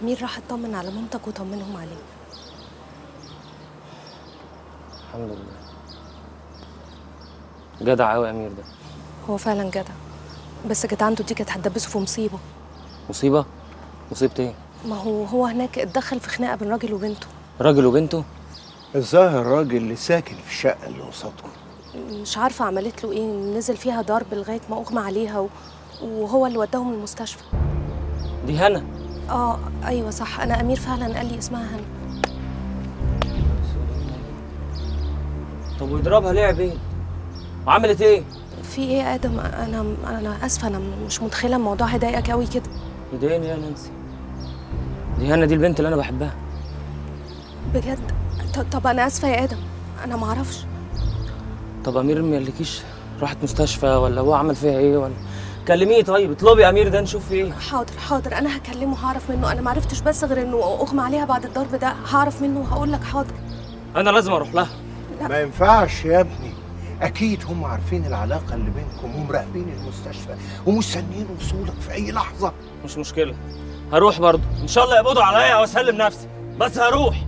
امير راح اطمن على مامتك وطمنهم عليك الحمد لله جدع قوي امير ده هو فعلا جدع بس جدعنته دي كانت هتدبسه في مصيبه مصيبه مصيبه ايه ما هو هو هناك اتدخل في خناقه بين راجل وبنته راجل وبنته الظاهر الراجل اللي ساكن في الشقه اللي قصادكم مش عارفه عملت له ايه نزل فيها ضرب لغايه ما اغمى عليها و... وهو اللي وداهم المستشفى دي هنا اه ايوه صح انا امير فعلا قال لي اسمها هنا طب ويضربها ليه يا عبيد وعملت ايه في ايه يا ادم انا انا اسفه انا مش متخيله الموضوع هيضايقك قوي كده يضايقني يا نانسي دي هنا دي البنت اللي انا بحبها بجد ط- طب انا اسفه يا ادم انا ما اعرفش طب امير ما قالكيش راحت مستشفى ولا هو عمل فيها ايه ولا كلميه طيب اطلبي امير ده نشوف فيه ايه حاضر حاضر انا هكلمه هعرف منه انا ما عرفتش بس غير انه اغمى عليها بعد الضرب ده هعرف منه وهقول لك حاضر انا لازم اروح لها ما ينفعش يا ابني اكيد هم عارفين العلاقه اللي بينكم ومراقبين المستشفى ومستنيين وصولك في اي لحظه مش مشكله هروح برضه ان شاء الله يقبضوا عليا واسلم نفسي بس هروح